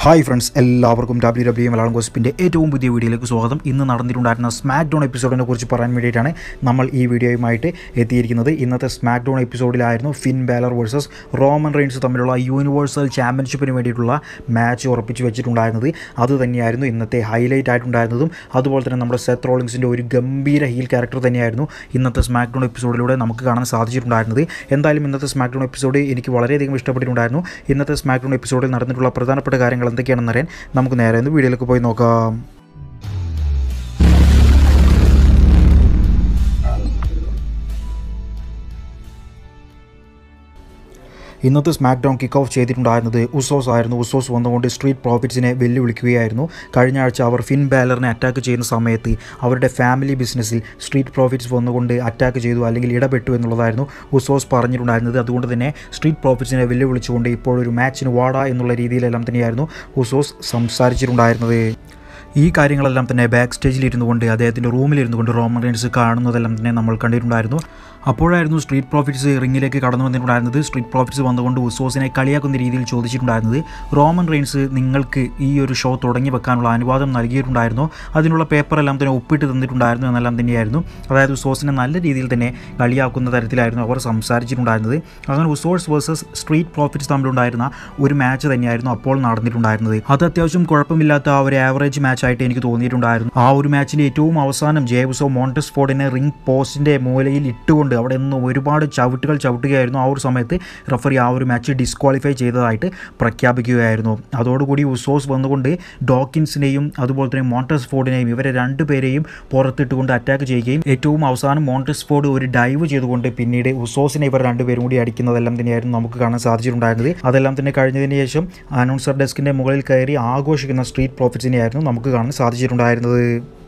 hi friends എല്ലാവർക്കും W W Malayalam ഗോസിപ്പിൻ്റെ ഏറ്റവും പുതിയ വീഡിയോയിലേക്ക് സ്വാഗതം ഇന്ന് നടന്നിട്ടുണ്ടായിരുന്ന സ്മാക്ക് ഡൗൺ എപ്പിസോഡിനെ കുറിച്ച് പറയാൻ വേണ്ടിയിട്ടാണ് നമ്മൾ ഈ വീഡിയോയുമായിട്ട് എത്തിയിരിക്കുന്നത് ഇന്നത്തെ സ്മാക്ക് ഡൗൺ എപ്പിസോഡിലായിരുന്നു Finn Balor versus Roman Reigns തമ്മിലുള്ള യൂണിവേഴ്സൽ ചാമ്പ്യൻഷിപ്പിന് വേണ്ടിയിട്ടുള്ള മാച്ച് ഉറപ്പിച്ച് വെച്ചിട്ടുണ്ടായിരുന്നത് അത് തന്നെയായിരുന്നു ഇന്നത്തെ ഹൈലൈറ്റ് ആയിട്ടുണ്ടായിരുന്നതും അതുപോലെ തന്നെ നമ്മുടെ സെത്ത് റോളിങ്സിൻ്റെ ഒരു ഗംഭീര ഹീൽ ക്യാരക്ടർ തന്നെയായിരുന്നു ഇന്നത്തെ സ്മാക്ക് ഡൗൺ എപ്പിസോഡിലൂടെ നമുക്ക് കാണാൻ സാധിച്ചിട്ടുണ്ടായിരുന്നത് എന്തായാലും ഇന്നത്തെ സ്മാക്ക് ഡൗൺ എപ്പിസോഡ് എനിക്ക് വളരെയധികം ഇഷ്ടപ്പെട്ടിട്ടുണ്ടായിരുന്നു ഇന്നത്തെ സ്മാക്ക് ഡൗൺ എപ്പിസോഡിൽ നടന്നിട്ടുള്ള പ്രധാനപ്പെട്ട കാര്യങ്ങൾ എന്തൊക്കെയാണെന്ന് അറിയാൻ നമുക്ക് നേരെ ഒന്ന് വീഡിയോയിലേക്ക് പോയി നോക്കാം ഇന്നത്തെ സ്മാക്ക് ഡൗൺ കിക്ക് ഓഫ് ചെയ്തിട്ടുണ്ടായിരുന്നത് ഉസോസ് ആയിരുന്നു ഉസോസ് വന്നുകൊണ്ട് സ്ട്രീറ്റ് പ്രോഫിറ്റ്സിനെ വെല്ലുവിളിക്കുകയായിരുന്നു കഴിഞ്ഞ ആഴ്ച അവർ ഫിൻ ബാലറിനെ അറ്റാക്ക് ചെയ്യുന്ന സമയത്ത് അവരുടെ ഫാമിലി ബിസിനസ്സിൽ സ്ട്രീറ്റ് പ്രോഫിറ്റ്സ് വന്നുകൊണ്ട് അറ്റാക്ക് ചെയ്തു അല്ലെങ്കിൽ ഇടപെട്ടു എന്നുള്ളതായിരുന്നു ഉസോസ് പറഞ്ഞിട്ടുണ്ടായിരുന്നത് അതുകൊണ്ട് തന്നെ സ്ട്രീറ്റ് പ്രോഫിറ്റ്സിനെ വെല്ലുവിളിച്ചുകൊണ്ട് ഇപ്പോഴൊരു മാച്ചിന് വാടാ എന്നുള്ള രീതിയിലെല്ലാം തന്നെയായിരുന്നു ഉസോസ് സംസാരിച്ചിട്ടുണ്ടായിരുന്നത് ഈ കാര്യങ്ങളെല്ലാം തന്നെ ബാക്ക് സ്റ്റേജിൽ ഇരുന്നു കൊണ്ട് അദ്ദേഹത്തിൻ്റെ റൂമിലിരുന്നു കൊണ്ട് റോമൻ റെയിൻസ് കാണുന്നതെല്ലാം തന്നെ നമ്മൾ കണ്ടിട്ടുണ്ടായിരുന്നു അപ്പോഴായിരുന്നു സ്ട്രീറ്റ് പ്രോഫിറ്റ്സ് റിങ്ങിലേക്ക് കടന്നു വന്നിട്ടുണ്ടായിരുന്നത് സ്ട്രീറ്റ് പ്രോഫിറ്റ്സ് വന്നുകൊണ്ട് ഉസോസിനെ കളിയാക്കുന്ന രീതിയിൽ ചോദിച്ചിട്ടുണ്ടായിരുന്നത് റോമൻ റെയിൻസ് നിങ്ങൾക്ക് ഈ ഒരു ഷോ തുടങ്ങി വെക്കാനുള്ള അനുവാദം നൽകിയിട്ടുണ്ടായിരുന്നു അതിനുള്ള പേപ്പറെല്ലാം തന്നെ ഒപ്പിട്ട് തന്നിട്ടുണ്ടായിരുന്നു എന്നെല്ലാം തന്നെയായിരുന്നു അതായത് ഉസോസിനെ നല്ല രീതിയിൽ തന്നെ കളിയാക്കുന്ന തരത്തിലായിരുന്നു അവർ സംസാരിച്ചിട്ടുണ്ടായിരുന്നത് അങ്ങനെ ഉസോഴ്സ് വേഴ്സസ് സ്ട്രീറ്റ് പ്രോഫിറ്റ്സ് തമ്മിലുണ്ടായിരുന്ന ഒരു മാച്ച് തന്നെയായിരുന്നു അപ്പോൾ നടന്നിട്ടുണ്ടായിരുന്നത് അത് അത്യാവശ്യം കുഴപ്പമില്ലാത്ത ഒരു ആവറേജ് മാച്ച് ആയിട്ട് എനിക്ക് തോന്നിയിട്ടുണ്ടായിരുന്നു ആ ഒരു മാച്ചിൽ ഏറ്റവും അവസാനം ജേവ്സോ മോണ്ടസ് ഫോർഡിനെ റിംഗ് പോസ്റ്റിൻ്റെ മൂലയിൽ ഇട്ടുകൊണ്ട് അവിടെ നിന്ന് ഒരുപാട് ചവിട്ടുകൾ ചവിട്ടുകയായിരുന്നു ആ ഒരു സമയത്ത് റഫറി ആ ഒരു മാച്ച് ഡിസ്ക്വാളിഫൈ ചെയ്തതായിട്ട് പ്രഖ്യാപിക്കുകയായിരുന്നു അതോടുകൂടി ഉസോസ് വന്നുകൊണ്ട് ഡോക്കിൻസിനെയും അതുപോലെ തന്നെ മോണ്ടസ് ഫോർഡിനെയും ഇവരെ രണ്ടുപേരെയും പുറത്തിട്ടുകൊണ്ട് അറ്റാക്ക് ചെയ്യുകയും ഏറ്റവും അവസാനം മോണ്ടസ് ഫോർഡ് ഒരു ഡൈവ് ചെയ്തുകൊണ്ട് പിന്നീട് ഉസോസിനെ ഇവർ രണ്ടുപേരും കൂടി അടിക്കുന്നതെല്ലാം തന്നെയായിരുന്നു നമുക്ക് കാണാൻ സാധിച്ചിട്ടുണ്ടായിരുന്നത് അതെല്ലാം തന്നെ കഴിഞ്ഞതിന് ശേഷം അനൗൺസർ ഡെസ്കിൻ്റെ മുകളിൽ കയറി ആഘോഷിക്കുന്ന സ്ട്രീറ്റ് പ്രോഫിറ്റ്സിനെയായിരുന്നു നമുക്ക് കാണാൻ സാധിച്ചിട്ടുണ്ടായിരുന്നത്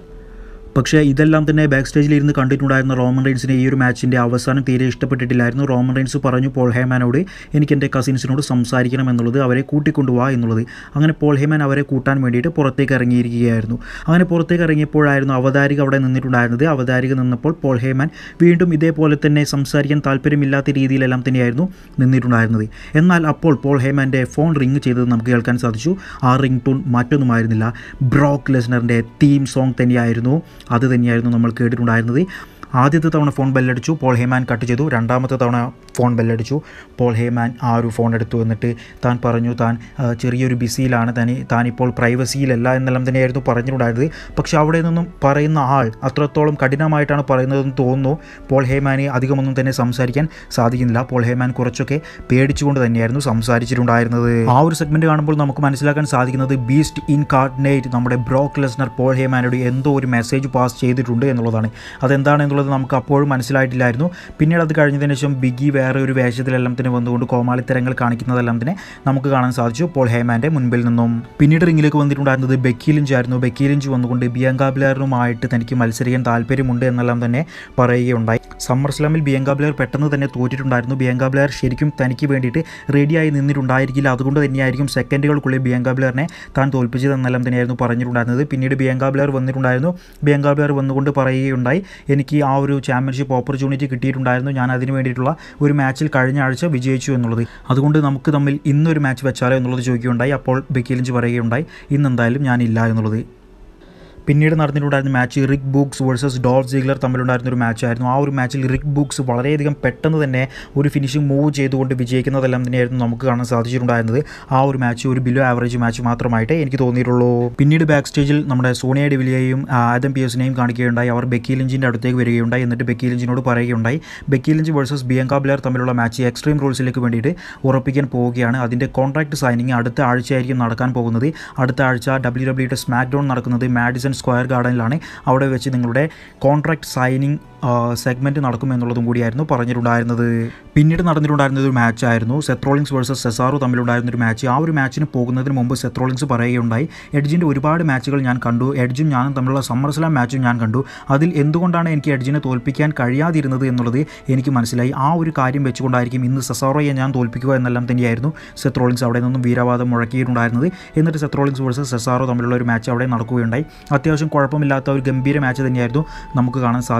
പക്ഷേ ഇതെല്ലാം തന്നെ ബാക്ക് സ്റ്റേജിൽ ഇരുന്ന് കണ്ടിട്ടുണ്ടായിരുന്ന റോമൻ റെയിൻസിനെ ഈ ഒരു മാച്ചിൻ്റെ അവസാനം തീരെ ഇഷ്ടപ്പെട്ടിട്ടില്ലായിരുന്നു റോമൻ റെയിൻസ് പറഞ്ഞു പോൾ ഹേമാനോട് എനിക്ക് എൻ്റെ കസിൻസിനോട് സംസാരിക്കണം എന്നുള്ളത് അവരെ കൂട്ടിക്കൊണ്ടുപോവാ എന്നുള്ളത് അങ്ങനെ പോൾ ഹേമാൻ അവരെ കൂട്ടാൻ വേണ്ടിയിട്ട് പുറത്തേക്ക് ഇറങ്ങിയിരിക്കുകയായിരുന്നു അങ്ങനെ പുറത്തേക്ക് ഇറങ്ങിയപ്പോഴായിരുന്നു അവതാരിക അവിടെ നിന്നിട്ടുണ്ടായിരുന്നത് അവതാരിക നിന്നപ്പോൾ പോൾ ഹേമാൻ വീണ്ടും ഇതേപോലെ തന്നെ സംസാരിക്കാൻ താല്പര്യമില്ലാത്ത രീതിയിലെല്ലാം തന്നെയായിരുന്നു നിന്നിട്ടുണ്ടായിരുന്നത് എന്നാൽ അപ്പോൾ പോൾ ഹേമാൻ്റെ ഫോൺ റിങ് ചെയ്തത് നമുക്ക് കേൾക്കാൻ സാധിച്ചു ആ റിംഗ് ടൂൺ മറ്റൊന്നുമായിരുന്നില്ല ബ്രോക്ക് ലെസ്നറിൻ്റെ തീം സോങ് തന്നെയായിരുന്നു അത് തന്നെയായിരുന്നു നമ്മൾ കേട്ടിട്ടുണ്ടായിരുന്നത് ആദ്യത്തെ തവണ ഫോൺ ബെല്ലടിച്ചു പോൾ ഹേമാൻ കട്ട് ചെയ്തു രണ്ടാമത്തെ തവണ ഫോൺ ബെല്ലടിച്ചു പോൾ ഹേമാൻ ആ ഒരു ഫോൺ എടുത്തു എന്നിട്ട് താൻ പറഞ്ഞു താൻ ആ, ചെറിയൊരു ബിസിയിലാണ് താൻ താനിപ്പോൾ പ്രൈവസിയിലല്ല എന്നെല്ലാം തന്നെയായിരുന്നു പറഞ്ഞിട്ടുണ്ടായിരുന്നത് പക്ഷെ അവിടെ നിന്നും പറയുന്ന ആൾ അത്രത്തോളം കഠിനമായിട്ടാണ് പറയുന്നതെന്ന് തോന്നുന്നു പോൾ ഹേമാന് അധികമൊന്നും തന്നെ സംസാരിക്കാൻ സാധിക്കുന്നില്ല പോൾ ഹേമാൻ കുറച്ചൊക്കെ പേടിച്ചുകൊണ്ട് തന്നെയായിരുന്നു സംസാരിച്ചിട്ടുണ്ടായിരുന്നത് ആ ഒരു സെഗ്മെൻറ്റ് കാണുമ്പോൾ നമുക്ക് മനസ്സിലാക്കാൻ സാധിക്കുന്നത് ബീസ്റ്റ് ഇൻ കാർഡിനേറ്റ് നമ്മുടെ ബ്രോക്ക് ലെസ്നർ പോൾ ഹേമാനോട് എന്തോ ഒരു മെസ്സേജ് പാസ് ചെയ്തിട്ടുണ്ട് എന്നുള്ളതാണ് അതെന്താണെന്നുള്ളത് നമുക്ക് അപ്പോഴും മനസ്സിലായിട്ടില്ലായിരുന്നു പിന്നീട് അത് കഴിഞ്ഞതിന് ശേഷം ബിഗി വേറെ ഒരു വേഷത്തിലെല്ലാം തന്നെ വന്നുകൊണ്ട് കോമാളിത്തരങ്ങൾ കാണിക്കുന്നതെല്ലാം തന്നെ നമുക്ക് കാണാൻ സാധിച്ചു പോൾ ഹേമാൻ്റെ മുൻപിൽ നിന്നും പിന്നീട് റിങ്ങിലേക്ക് വന്നിട്ടുണ്ടായിരുന്നത് ബെക്കി ലിഞ്ച് ആയിരുന്നു ബെക്കി ലിഞ്ച് വന്നുകൊണ്ട് ബിയങ്ക ബ്ലെയറുമായിട്ട് തനിക്ക് മത്സരിക്കാൻ താല്പര്യമുണ്ട് എന്നെല്ലാം തന്നെ പറയുകയുണ്ടായി സമ്മർ സ്ലാമിൽ ബിയങ്ക ബ്ലെയർ പെട്ടെന്ന് തന്നെ തോറ്റിട്ടുണ്ടായിരുന്നു ബിയങ്ക ബ്ലെയർ ശരിക്കും തനിക്ക് വേണ്ടിയിട്ട് റെഡിയായി നിന്നിട്ടുണ്ടായിരിക്കില്ല അതുകൊണ്ട് തന്നെയായിരിക്കും സെക്കൻഡുകൾക്കുള്ളിൽ ബിയങ്ക ബ്ലെയറിനെ താൻ തോൽപ്പിച്ചതെന്നെല്ലാം തന്നെയായിരുന്നു പറഞ്ഞിട്ടുണ്ടായിരുന്നത് പിന്നീട് ബിയങ്ക ബ്ലെയർ വന്നിട്ടുണ്ടായിരുന്നു ബിയങ്ക ബ്ലെയർ വന്നുകൊണ്ട് പറയുകയുണ്ടായി എനിക്ക് ആ ഒരു ചാമ്പ്യൻഷിപ്പ് ഓപ്പർച്യൂണിറ്റി കിട്ടിയിട്ടുണ്ടായിരുന്നു ഞാൻ അതിന് വേണ്ടിയിട്ടുള്ള ഒരു മാച്ചിൽ കഴിഞ്ഞ ആഴ്ച വിജയിച്ചു എന്നുള്ളത് അതുകൊണ്ട് നമുക്ക് തമ്മിൽ ഇന്നൊരു മാച്ച് വെച്ചാലോ എന്നുള്ളത് ചോദിക്കുകയുണ്ടായി അപ്പോൾ ബെക്കിലിഞ്ച് പറയുകയുണ്ടായി ഇന്ന് എന്തായാലും ഞാനില്ല എന്നുള്ളത് പിന്നീട് നടന്നിട്ടുണ്ടായിരുന്ന match Rick Boogs versus Dolph Ziggler തമ്മിലുണ്ടായിരുന്ന ഒരു മാച്ചായിരുന്നു ആ ഒരു മാച്ചിൽ റിക് ബുക്സ് വളരെയധികം പെട്ടെന്ന് തന്നെ ഒരു ഫിനിഷിംഗ് മൂവ് ചെയ്തുകൊണ്ട് വിജയിക്കുന്നതെല്ലാം തന്നെയായിരുന്നു നമുക്ക് കാണാൻ സാധിച്ചിട്ടുണ്ടായിരുന്നത് ആ ഒരു മാച്ച് ഒരു ബിലോ ആവറേജ് മാച്ച് മാത്രമായിട്ട് എനിക്ക് തോന്നിയിട്ടുള്ളൂ പിന്നീട് ബാക്ക് സ്റ്റേജിൽ നമ്മുടെ സോണിയ ഡിവിലിയെയും ആദം പിയേഴ്സിനെയും കാണിക്കുകയുണ്ടായി അവർ ബെക്കി ലിഞ്ചിൻ്റെ അടുത്തേക്ക് വരികയുണ്ടായി എന്നിട്ട് ബെക്കി ലിഞ്ചിനോട് പറയുകയുണ്ടായി Becky Lynch versus Bianca Belair തമ്മിലുള്ള മാച്ച് എക്സ്ട്രീം റൂൾസിലേക്ക് വേണ്ടിയിട്ട് ഉറപ്പിക്കാൻ പോവുകയാണ് അതിൻ്റെ കോൺട്രാക്ട് സൈനിങ് അടുത്ത ആഴ്ചയായിരിക്കും നടക്കാൻ പോകുന്നത് അടുത്ത ആഴ്ച ഡബ്ല്യു ഡബ്ല്യുടെ സ്മാക്ക് ഡൗൺ നടക്കുന്നത് മാഡിസൺ സ്ക്വയർ ഗാർഡനിലാണ് അവിടെ വെച്ച് നിങ്ങളുടെ കോൺട്രാക്ട് സൈനിങ് സെഗ്മെൻറ്റ് നടക്കുമെന്നുള്ളതും കൂടിയായിരുന്നു പറഞ്ഞിട്ടുണ്ടായിരുന്നത് പിന്നീട് നടന്നിട്ടുണ്ടായിരുന്ന ഒരു മാച്ചായിരുന്നു സെത്രോളിങ്സ് വേഴ്സസ് സെസാറോ തമ്മിലുണ്ടായിരുന്ന ഒരു മാച്ച് ആ ഒരു മാച്ചിന് പോകുന്നതിന് മുമ്പ് സെത്രോളിങ്സ് പറയുകയുണ്ടായി എഡ്ജിൻ്റെ ഒരുപാട് മാച്ചുകൾ ഞാൻ കണ്ടു എഡ്ജും ഞാനും തമ്മിലുള്ള സമ്മർ സ്ലാം മാച്ചും ഞാൻ കണ്ടു അതിൽ എന്തുകൊണ്ടാണ് എനിക്ക് എഡ്ജിനെ തോൽപ്പിക്കാൻ കഴിയാതിരുന്നത് എന്നുള്ളത് എനിക്ക് മനസ്സിലായി ആ ഒരു കാര്യം വെച്ചുകൊണ്ടായിരിക്കും ഇന്ന് സെസാറോയെ ഞാൻ തോൽപ്പിക്കുക എന്നെല്ലാം തന്നെയായിരുന്നു സെത്രോളിങ്സ് അവിടെ നിന്നും വീരവാദം മുഴക്കിയിട്ടുണ്ടായിരുന്നത് എന്നിട്ട് സെത്രോളിങ്സ് വേഴ്സസ് സെസാറോ തമ്മിലുള്ള ഒരു മാച്ച് അവിടെ നടക്കുകയുണ്ടായി അത്യാവശ്യം കുഴപ്പമില്ലാത്ത ഒരു ഗംഭീര മാച്ച് തന്നെയായിരുന്നു നമുക്ക് കാണാൻ സാധിച്ചിട്ടുണ്ടായിരുന്നത്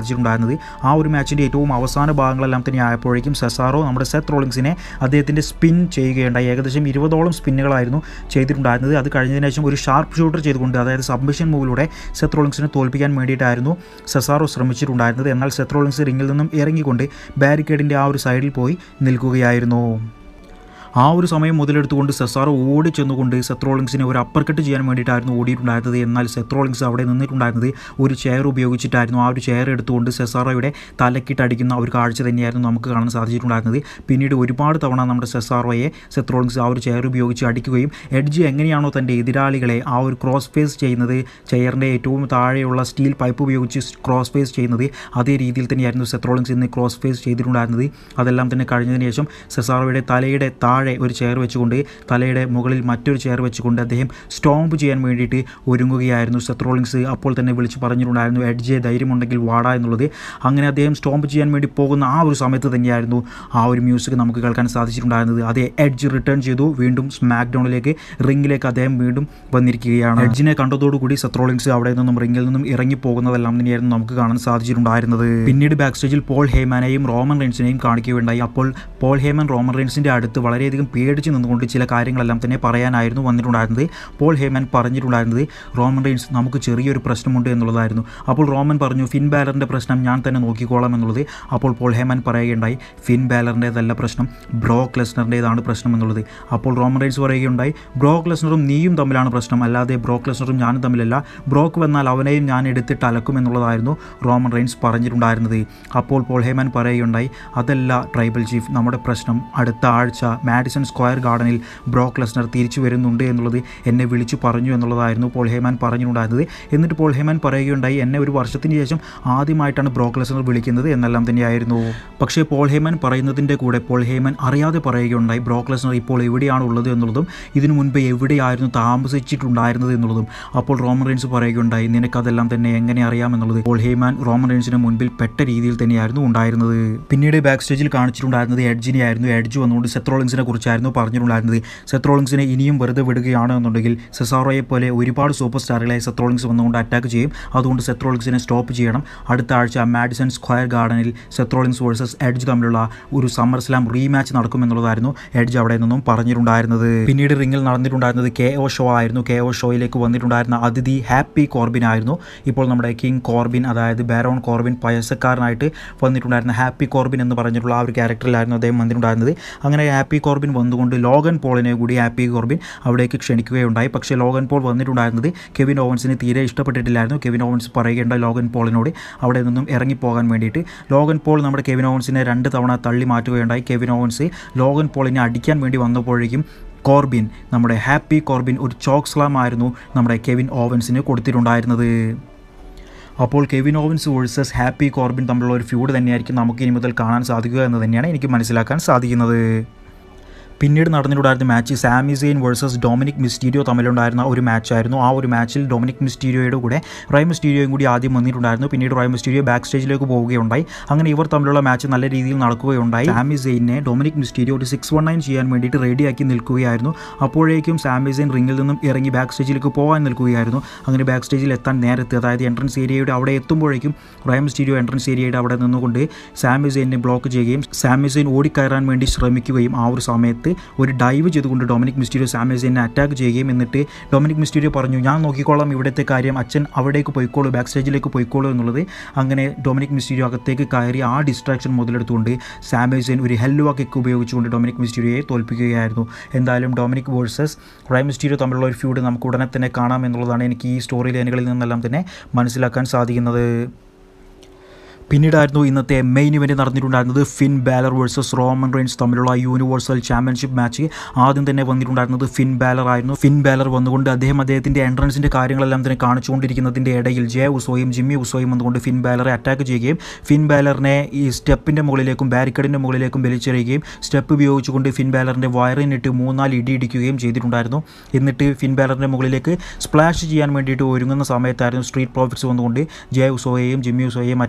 ചെയ്തിട്ടുണ്ടായിരുന്നത് ആ ഒരു മാച്ചിൻ്റെ ഏറ്റവും അവസാന ഭാഗങ്ങളെല്ലാം തന്നെ ആയപ്പോഴേക്കും സെസാറോ നമ്മുടെ സെത്ത് റോളിങ്സിനെ അദ്ദേഹത്തിൻ്റെ സ്പിൻ ചെയ്യുകയുണ്ടായി ഏകദേശം ഇരുപതോളം സ്പിന്നുകളായിരുന്നു ചെയ്തിട്ടുണ്ടായിരുന്നത് അത് കഴിഞ്ഞതിന് ശേഷം ഒരു ഷാർപ്പ് ഷൂട്ടർ ചെയ്തുകൊണ്ട് അതായത് സബ്മിഷൻ മൂവിലൂടെ സെത്ത് റോളിങ്സിനെ തോൽപ്പിക്കാൻ വേണ്ടിയിട്ടായിരുന്നു സെസാറോ ശ്രമിച്ചിട്ടുണ്ടായിരുന്നത് എന്നാൽ സെത്ത് റോളിങ്സ് റിങ്ങിൽ നിന്നും ഇറങ്ങിക്കൊണ്ട് ബാരിക്കേഡിൻ്റെ ആ ഒരു സൈഡിൽ പോയി നിൽക്കുകയായിരുന്നു ആ ഒരു സമയം മുതലെടുത്തുകൊണ്ട് സെസാറോ ഓടി ചെന്നുകൊണ്ട് സെത്രോളിങ്സിനെ ഒരു അപ്പർ കട്ട് ചെയ്യാൻ വേണ്ടിയിട്ടായിരുന്നു ഓടിയിട്ടുണ്ടായിരുന്നത് എന്നാൽ സെത്രോളിങ്സ് അവിടെ നിന്നിട്ടുണ്ടായിരുന്നത് ഒരു ചെയർ ഉപയോഗിച്ചിട്ടായിരുന്നു ആ ഒരു ചെയർ എടുത്തുകൊണ്ട് സെസാറോയുടെ തലക്കിട്ട് അടിക്കുന്ന ഒരു കാഴ്ച തന്നെയായിരുന്നു നമുക്ക് കാണാൻ സാധിച്ചിട്ടുണ്ടായിരുന്നത് പിന്നീട് ഒരുപാട് തവണ നമ്മുടെ സെസാറോയെ സെത്രോളിങ്സ് ആ ഒരു ചെയർ ഉപയോഗിച്ച് അടിക്കുകയും എഡ്ജ് എങ്ങനെയാണോ തൻ്റെ എതിരാളികളെ ആ ഒരു ക്രോസ് ഫേസ് ചെയ്യുന്നത് ചെയറിൻ്റെ ഏറ്റവും താഴെയുള്ള സ്റ്റീൽ പൈപ്പ് ഉപയോഗിച്ച് ക്രോസ് ഫേസ് ചെയ്യുന്നത് അതേ രീതിയിൽ തന്നെയായിരുന്നു സെത്രോളിങ്സ് ഇന്ന് ക്രോസ് ഫേസ് ചെയ്തിട്ടുണ്ടായിരുന്നത് അതെല്ലാം തന്നെ കഴിഞ്ഞതിന് ശേഷം സെസാറോയുടെ തലയുടെ താഴെ ഒരു ചെയർ വെച്ചുകൊണ്ട് തലയുടെ മുകളിൽ മറ്റൊരു ചെയർ വെച്ചുകൊണ്ട് അദ്ദേഹം സ്റ്റോംപ് ചെയ്യാൻ വേണ്ടിയിട്ട് ഒരുങ്ങുകയായിരുന്നു സെത്രോളിങ്സ് അപ്പോൾ തന്നെ വിളിച്ച് പറഞ്ഞിട്ടുണ്ടായിരുന്നു എഡ്ജെ ധൈര്യമുണ്ടെങ്കിൽ വാടാ എന്നുള്ളത് അങ്ങനെ അദ്ദേഹം സ്റ്റോംപ് ചെയ്യാൻ വേണ്ടി പോകുന്ന ആ ഒരു സമയത്ത് തന്നെയായിരുന്നു ആ ഒരു മ്യൂസിക് നമുക്ക് കേൾക്കാൻ സാധിച്ചിട്ടുണ്ടായിരുന്നത് അതേ എഡ്ജ് റിട്ടേൺ ചെയ്തു വീണ്ടും സ്മാക്ക് ഡൗണിലേക്ക് റിങ്ങിലേക്ക് അദ്ദേഹം വീണ്ടും വന്നിരിക്കുകയാണ് എഡ്ജിനെ കണ്ടതോടുകൂടി സെത്രോളിങ്സ് അവിടെ നിന്നും റിങ്ങിൽ നിന്നും ഇറങ്ങി പോകുന്നതെല്ലാം തന്നെയായിരുന്നു നമുക്ക് കാണാൻ സാധിച്ചിട്ടുണ്ടായിരുന്നത് പിന്നീട് ബാക്ക് സ്റ്റേജിൽ പോൾ ഹേമാനെയും റോമൻ റെയിൻസിനെയും കാണിക്കുകയുണ്ടായി അപ്പോൾ പോൾ ഹേമൻ റോമൻ റെയിൻസിൻ്റെ അടുത്ത് വളരെയധികം പേടിച്ച് നിന്നുകൊണ്ട് ചില കാര്യങ്ങളെല്ലാം തന്നെ പറയാനായിരുന്നു വന്നിട്ടുണ്ടായിരുന്നത് പോൾ ഹേമൻ പറഞ്ഞിട്ടുണ്ടായിരുന്നത് റോമൻ റെയിൻസ് നമുക്ക് ചെറിയൊരു പ്രശ്നമുണ്ട് എന്നുള്ളതായിരുന്നു അപ്പോൾ റോമൻ പറഞ്ഞു ഫിൻ ബാലറിൻ്റെ പ്രശ്നം ഞാൻ തന്നെ നോക്കിക്കോളാം എന്നുള്ളത് അപ്പോൾ പോൾ ഹേമൻ പറയുകയുണ്ടായി ഫിൻ ബാലറിൻ്റേതല്ല പ്രശ്നം ബ്രോക്ക് ലെസ്നറിൻ്റേതാണ് പ്രശ്നം എന്നുള്ളത് അപ്പോൾ റോമൻ റെയിൻസ് പറയുകയുണ്ടായി ബ്രോക്ക് ലെസ്നറും നീയും തമ്മിലാണ് പ്രശ്നം അല്ലാതെ ബ്രോക്ക് ലെസ്നറും ഞാനും തമ്മിലല്ല ബ്രോക്ക് വന്നാൽ അവനെയും ഞാൻ എടുത്തിട്ട് അലക്കും എന്നുള്ളതായിരുന്നു റോമൻ റെയിൻസ് പറഞ്ഞിട്ടുണ്ടായിരുന്നത് അപ്പോൾ പോൾ ഹേമൻ പറയുകയുണ്ടായി അതല്ല ട്രൈബൽ ചീഫ് നമ്മുടെ പ്രശ്നം അടുത്ത ആഴ്ച മാഡിസൺ സ്ക്വയർ ഗാർഡനിൽ ബ്രോക്ക് ലെസ്നർ തിരിച്ചു വരുന്നുണ്ട് എന്നുള്ളത് എന്നെ വിളിച്ചു പറഞ്ഞു എന്നുള്ളതായിരുന്നു പോൾ ഹേമാൻ പറഞ്ഞിട്ടുണ്ടായിരുന്നത് എന്നിട്ട് പോൾ ഹേമാൻ പറയുകയുണ്ടായി എന്നെ ഒരു വർഷത്തിന് ശേഷം ആദ്യമായിട്ടാണ് ബ്രോക്ക് ലെസ്നർ വിളിക്കുന്നത് എന്നെല്ലാം തന്നെയായിരുന്നു പക്ഷേ പോൾ ഹേമാൻ പറയുന്നതിൻ്റെ കൂടെ പോൾ ഹേമാൻ അറിയാതെ പറയുകയുണ്ടായി ബ്രോക്ക് ലെസ്നർ ഇപ്പോൾ എവിടെയാണ് ഉള്ളത് എന്നുള്ളതും ഇതിനു മുൻപ് എവിടെയായിരുന്നു താമസിച്ചിട്ടുണ്ടായിരുന്നത് എന്നുള്ളതും അപ്പോൾ റോമൻ റെയിൻസ് പറയുകയുണ്ടായി നിനക്കതെല്ലാം തന്നെ എങ്ങനെ അറിയാമെന്നുള്ളത് പോൾ ഹേമാൻ റോമൻ റെയിൻസിന് മുൻപിൽ പെട്ട രീതിയിൽ തന്നെയായിരുന്നു ഉണ്ടായിരുന്നത് പിന്നീട് ബാക്ക് സ്റ്റേജിൽ കാണിച്ചിട്ടുണ്ടായിരുന്നത് എഡ്ജിനെ ആയിരുന്നു എഡ്ജ് വന്നുകൊണ്ട് സെത്രോളിങ്സിനെ കുറിച്ചായിരുന്നു പറഞ്ഞിട്ടുണ്ടായിരുന്നത് സെത്രോളിങ്സിനെ ഇനിയും വെറുതെ വിടുകയാണ് എന്നുണ്ടെങ്കിൽ സെസാറോയെ പോലെ ഒരുപാട് സൂപ്പർ സ്റ്റാറുകളെ സെത്രോളിങ്സ് വന്നുകൊണ്ട് അറ്റാക്ക് ചെയ്യും അതുകൊണ്ട് സെത്രോളിങ്സിനെ സ്റ്റോപ്പ് ചെയ്യണം അടുത്ത ആഴ്ച മാഡിസൺ സ്ക്വയർ ഗാർഡനിൽ സെത്രോളിങ്സ് വേഴ്സസ് എഡ്ജ് തമ്മിലുള്ള ഒരു സമ്മർ സ്ലാം റീമാച്ച് നടക്കുമെന്നുള്ളതായിരുന്നു എഡ്ജ് അവിടെ നിന്നും പറഞ്ഞിട്ടുണ്ടായിരുന്നത് പിന്നീട് റിങ്ങിൽ നടന്നിട്ടുണ്ടായിരുന്നത് കെ ഒ ഷോ ആയിരുന്നു കെ ഒ ഷോയിലേക്ക് വന്നിട്ടുണ്ടായിരുന്ന അതിഥി ഹാപ്പി കോർബിൻ ആയിരുന്നു ഇപ്പോൾ നമ്മുടെ കിങ് കോർബിൻ അതായത് ബാരോൺ കോർബിൻ പയസക്കാരനായിട്ട് വന്നിട്ടുണ്ടായിരുന്ന ഹാപ്പി കോർബിൻ എന്ന് പറഞ്ഞിട്ടുള്ള ആ ഒരു ക്യാരക്ടറിലായിരുന്നു അദ്ദേഹം വന്നിട്ടുണ്ടായിരുന്നത് അങ്ങനെ ഹാപ്പി കോർബിൻ വന്നുകൊണ്ട് ലോഗൻ പോളിനെ കൂടി ഹാപ്പി കോർബിൻ അവിടേക്ക് ക്ഷണിക്കുകയുണ്ടായി പക്ഷേ ലോഗൻ പോൾ വന്നിട്ടുണ്ടായിരുന്നത് കെവിൻ ഓവൻസിന് തീരെ ഇഷ്ടപ്പെട്ടിട്ടില്ലായിരുന്നു കെവിൻ ഓവൻസ് പറയുകയുണ്ടായി ലോഗൻ പോളിനോട് അവിടെ നിന്നും ഇറങ്ങിപ്പോകാൻ വേണ്ടിയിട്ട് ലോഗൻ പോൾ നമ്മുടെ കെവിൻ ഓവൻസിനെ രണ്ട് തവണ തള്ളി മാറ്റുകയുണ്ടായി കെവിൻ ഓവൻസ് ലോഗൻ പോളിനെ അടിക്കാൻ വേണ്ടി വന്നപ്പോഴേക്കും കോർബിൻ നമ്മുടെ ഹാപ്പി കോർബിൻ ഒരു ചോക്ക് സ്ലാം ആയിരുന്നു നമ്മുടെ കെവിൻ ഓവൻസിന് കൊടുത്തിട്ടുണ്ടായിരുന്നത് അപ്പോൾ Kevin Owens versus Happy Corbin തമ്മിലുള്ള ഒരു ഫ്യൂഡ് തന്നെയായിരിക്കും നമുക്ക് ഇനി മുതൽ കാണാൻ സാധിക്കുക എന്ന് തന്നെയാണ് എനിക്ക് മനസ്സിലാക്കാൻ സാധിക്കുന്നത് പിന്നീട് നടന്നിട്ടുണ്ടായിരുന്ന match Sami Zayn versus Dominik Mysterio തമ്മിലുണ്ടായിരുന്ന ഒരു മാച്ചായിരുന്നു ആ ഒരു മാച്ചിൽ ഡൊമിനിക് മിസ്റ്റീരിയോയുടെ കൂടെ റോയ് മിസ്റ്റീരിയോയും കൂടി ആദ്യം വന്നിട്ടുണ്ടായിരുന്നു പിന്നീട് റോയ് മിസ്റ്റീരിയോ ബാക്ക് സ്റ്റേജിലേക്ക് പോവുകയുണ്ടായി അങ്ങനെ ഇവർ തമ്മിലുള്ള മാച്ച് നല്ല രീതിയിൽ നടക്കുകയുണ്ടായി സാമി സെയിനെ ഡൊമിനിക് മിസ്റ്റീരിയോ ഒരു സിക്സ് വൺ നയൻ ചെയ്യാൻ വേണ്ടിയിട്ട് റെഡിയാക്കി നിൽക്കുകയായിരുന്നു അപ്പോഴേക്കും സാമി സെയിൻ റിങ്ങിൽ നിന്നും ഇറങ്ങി ബാക്ക് സ്റ്റേജിലേക്ക് പോകാൻ നിൽക്കുകയായിരുന്നു അങ്ങനെ ബാക്ക് സ്റ്റേജിൽ എത്താൻ നേരത്തെ അതായത് എൻട്രൻസ് ഏരിയയുടെ അവിടെ എത്തുമ്പോഴേക്കും റോയ് മിസ്റ്റീരിയോ എൻട്രൻസ് ഏരിയയുടെ അവിടെ നിന്നുകൊണ്ട് സാമി സെയിനെ ബ്ലോക്ക് ചെയ്യുകയും സാമി സെയിൻ ഓടിക്കയറാൻ വേണ്ടി ശ്രമിക്കുകയും ആ ഒരു സമയത്ത് ഒരു ഡൈവ് ചെയ്തുകൊണ്ട് ഡൊമിനിക് മിസ്റ്റീരിയോ സാമേസിനെ അറ്റാക്ക് ചെയ്യുകയും എന്നിട്ട് ഡൊമിനിക് മിസ്റ്റീരിയോ പറഞ്ഞു ഞാൻ നോക്കിക്കോളാം ഇവിടുത്തെ കാര്യം അച്ഛൻ അവിടേക്ക് പോയിക്കോളൂ ബാക്ക് സ്റ്റേജിലേക്ക് പോയിക്കോളൂ എന്നുള്ളത് അങ്ങനെ ഡൊമിനിക് മിസ്റ്റീരിയോ അകത്തേക്ക് കയറി ആ ഡിസ്ട്രാക്ഷൻ മുതലെടുത്തുകൊണ്ട് സാമേസിൻ ഒരു ഹെല്ലുവ കിക്ക് ഉപയോഗിച്ചുകൊണ്ട് ഡൊമിനിക് മിസ്റ്റീരിയോയെ തോൽപ്പിക്കുകയായിരുന്നു എന്തായാലും ഡൊമിനിക് വേഴ്സസ് റൈ മിസ്റ്റീരിയോ തമ്മിലുള്ള ഒരു ഫ്യൂഡ് നമുക്ക് ഉടനെ തന്നെ കാണാം എന്നുള്ളതാണ് എനിക്ക് ഈ സ്റ്റോറി ലൈനുകളിൽ നിന്നെല്ലാം തന്നെ മനസ്സിലാക്കാൻ സാധിക്കുന്നത് പിന്നീടായിരുന്നു ഇന്നത്തെ മെയിൻ ഇവൻറ്റ് നടന്നിട്ടുണ്ടായിരുന്നത് Finn Balor versus Roman Reigns തമ്മിലുള്ള യൂണിവേഴ്സൽ ചാമ്പ്യൻഷിപ്പ് മാച്ച് ആദ്യം തന്നെ വന്നിട്ടുണ്ടായിരുന്നത് ഫിൻ ബാലർ ആയിരുന്നു ഫിൻ ബാലർ വന്നുകൊണ്ട് അദ്ദേഹം അദ്ദേഹത്തിൻ്റെ എൻട്രൻസിൻ്റെ കാര്യങ്ങളെല്ലാം തന്നെ കാണിച്ചുകൊണ്ടിരിക്കുന്നതിൻ്റെ ഇടയിൽ ജെ ഉസോയും ജിമ്മി ഉസോയും വന്നുകൊണ്ട് ഫിൻ ബാലറെ അറ്റാക്ക് ചെയ്യുകയും ഫിൻ ബാലറിനെ ഈ സ്റ്റെപ്പിൻ്റെ മുകളിലേക്കും ബാരിക്കേഡിൻ്റെ മുകളിലേക്കും വലിച്ചെറിയുകയും സ്റ്റെപ്പ് ഉപയോഗിച്ചുകൊണ്ട് ഫിൻ ബാലറിൻ്റെ വയറിനിട്ട് മൂന്നാല് ഇടി ഇടിക്കുകയും ചെയ്തിട്ടുണ്ടായിരുന്നു എന്നിട്ട് ഫിൻ ബാലറിൻ്റെ മുകളിലേക്ക് സ്പ്ലാഷ് ചെയ്യാൻ വേണ്ടിയിട്ട് ഒരുങ്ങുന്ന സമയത്തായിരുന്നു സ്ട്രീറ്റ് പ്രോഫിറ്റ്സ് വന്നുകൊണ്ട് ജെ ഉസോയെയും ജിമ്മി ഉസോയെയും അറ്റാക്ക് ചെയ്യാൻ വേണ്ടി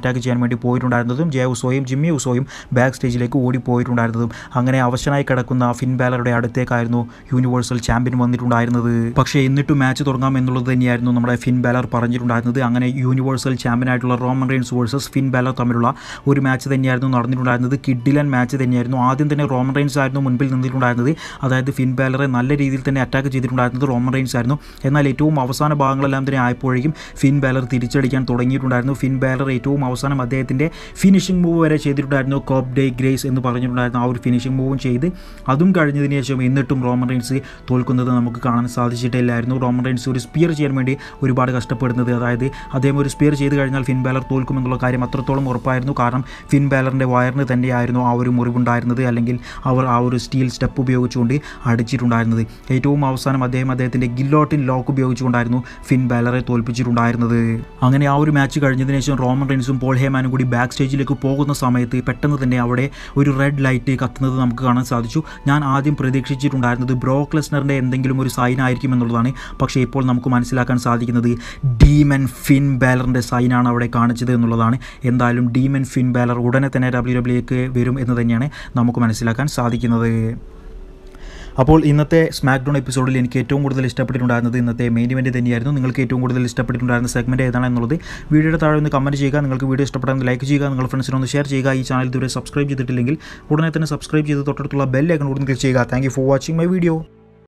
വേണ്ടി പോയിട്ടുണ്ടായിരുന്നതും ജയ ഉസോയും ജിമ്മി ഉസോയും ബാക്ക് സ്റ്റേജിലേക്ക് ഓടിപ്പോയിട്ടുണ്ടായിരുന്നതും അങ്ങനെ അവശനായി കിടക്കുന്ന ഫിൻ ബാലറുടെ അടുത്തേക്കായിരുന്നു യൂണിവേഴ്സൽ ചാമ്പ്യൻ വന്നിട്ടുണ്ടായിരുന്നത് പക്ഷേ എന്നിട്ടും മാച്ച് തുടങ്ങാം എന്നുള്ളത് തന്നെയായിരുന്നു നമ്മുടെ ഫിൻ ബാലർ പറഞ്ഞിട്ടുണ്ടായിരുന്നത് അങ്ങനെ യൂണിവേഴ്സൽ ചാമ്പ്യനായിട്ടുള്ള Roman Reigns versus Finn Balor തമ്മിലുള്ള ഒരു മാച്ച് തന്നെയായിരുന്നു നടന്നിട്ടുണ്ടായിരുന്നത് കിഡിലൻ മാച്ച് തന്നെയായിരുന്നു ആദ്യം തന്നെ റോമൻ റെയിൻസ് ആയിരുന്നു മുൻപിൽ നിന്നിട്ടുണ്ടായിരുന്നത് അതായത് ഫിൻ ബാലറെ നല്ല രീതിയിൽ തന്നെ അറ്റാക്ക് ചെയ്തിട്ടുണ്ടായിരുന്നത് റോമൻ റെയിൻസ് ആയിരുന്നു എന്നാൽ ഏറ്റവും അവസാന ഭാഗങ്ങളെല്ലാം തന്നെ ആയപ്പോഴേക്കും ഫിൻ ബാലർ തിരിച്ചടിക്കാൻ തുടങ്ങിയിട്ടുണ്ടായിരുന്നു ഫിൻ ബാലർ ഏറ്റവും അവസാനം അദ്ദേഹത്തിൻ്റെ ഫിനിഷിംഗ് മൂവ് വരെ ചെയ്തിട്ടുണ്ടായിരുന്നു കോപ്പ് ഡേ ഗ്രേസ് എന്ന് പറഞ്ഞിട്ടുണ്ടായിരുന്നു ആ ഒരു ഫിനിഷിംഗ് മൂവും ചെയ്ത് അതും കഴിഞ്ഞതിന് ശേഷം എന്നിട്ടും റോമൻ റെയിൻസ് തോൽക്കുന്നത് നമുക്ക് കാണാൻ സാധിച്ചിട്ടില്ലായിരുന്നു റോമൻ റെയിൻസ് ഒരു സ്പിയർ ചെയ്യാൻ വേണ്ടി ഒരുപാട് കഷ്ടപ്പെടുന്നത് അതായത് അദ്ദേഹം ഒരു സ്പിയർ ചെയ്ത് കഴിഞ്ഞാൽ ഫിൻ ബാലർ തോൽക്കുമെന്നുള്ള കാര്യം അത്രത്തോളം ഉറപ്പായിരുന്നു കാരണം ഫിൻ ബാലറിൻ്റെ വയറിന് തന്നെയായിരുന്നു ആ ഒരു മുറിവുണ്ടായിരുന്നത് അല്ലെങ്കിൽ അവർ ആ ഒരു സ്റ്റീൽ സ്റ്റെപ്പ് ഉപയോഗിച്ചുകൊണ്ട് അടിച്ചിട്ടുണ്ടായിരുന്നത് ഏറ്റവും അവസാനം അദ്ദേഹം അദ്ദേഹത്തിൻ്റെ ഗില്ലോട്ടിൻ ലോക്ക് ഉപയോഗിച്ചുകൊണ്ടായിരുന്നു ഫിൻ ബാലറെ തോൽപ്പിച്ചിട്ടുണ്ടായിരുന്നത് അങ്ങനെ ആ ഒരു മാച്ച് കഴിഞ്ഞതിന് ശേഷം റോമൻ റെയിൻസും പോൾ ഹേമാനും കൂടി ബാക്ക് സ്റ്റേജിലേക്ക് പോകുന്ന സമയത്ത് പെട്ടെന്ന് തന്നെ അവിടെ ഒരു റെഡ് ലൈറ്റ് കത്തുന്നത് നമുക്ക് കാണാൻ സാധിച്ചു ഞാൻ ആദ്യം പ്രതീക്ഷിച്ചിട്ടുണ്ടായിരുന്നത് ബ്രോക്ക് ലെസ്നറിൻ്റെ എന്തെങ്കിലും ഒരു സൈൻ ആയിരിക്കും എന്നുള്ളതാണ് പക്ഷേ ഇപ്പോൾ നമുക്ക് മനസ്സിലാക്കാൻ സാധിക്കുന്നത് ഡീമൻ ഫിൻ ബാലറിൻ്റെ സൈനാണ് അവിടെ കാണിച്ചത് എന്നുള്ളതാണ് എന്തായാലും ഡീമൻ ഫിൻ ബാലർ ഉടനെ തന്നെ ഡബ്ല്യു ഡബ്ല്യുക്ക് വരും എന്ന് തന്നെയാണ് നമുക്ക് മനസ്സിലാക്കാൻ സാധിക്കുന്നത് അപ്പോൾ ഇന്നത്തെ സ്മാക്ക് ഡൗൺ എപ്പിസോഡിൽ എനിക്ക് ഏറ്റവും കൂടുതൽ ഇഷ്ടപ്പെട്ടിട്ടുണ്ടായിരുന്നത് ഇന്നത്തെ മെയിൻ ഇവൻറ്റ് തന്നെയായിരുന്നു നിങ്ങൾക്ക് ഏറ്റവും കൂടുതൽ ഇഷ്ടപ്പെട്ടിട്ടുണ്ടായിരുന്ന സെഗ്മെൻറ്റ് ഏതാണ് എന്നുള്ളത് വീഡിയോയുടെ താഴെ ഒന്ന് കമൻറ്റ് ചെയ്യുക നിങ്ങൾക്ക് വീഡിയോ ഇഷ്ടപ്പെടാൻ ലൈക്ക് ചെയ്യുക നിങ്ങളുടെ ഫ്രണ്ട്സിനൊന്ന് ഷെയർ ചെയ്യുക ഈ ചാനൽ ഇതുവരെ സബ്സ്ക്രൈബ് ചെയ്തിട്ടില്ലെങ്കിൽ ഉടനെ തന്നെ സബ്സ്ക്രൈബ് ചെയ്ത് തൊട്ടടുത്തുള്ള ബെൽ ഐക്കൺ കൂടി ക്ലിക്ക് ചെയ്യുക thank you for watching my video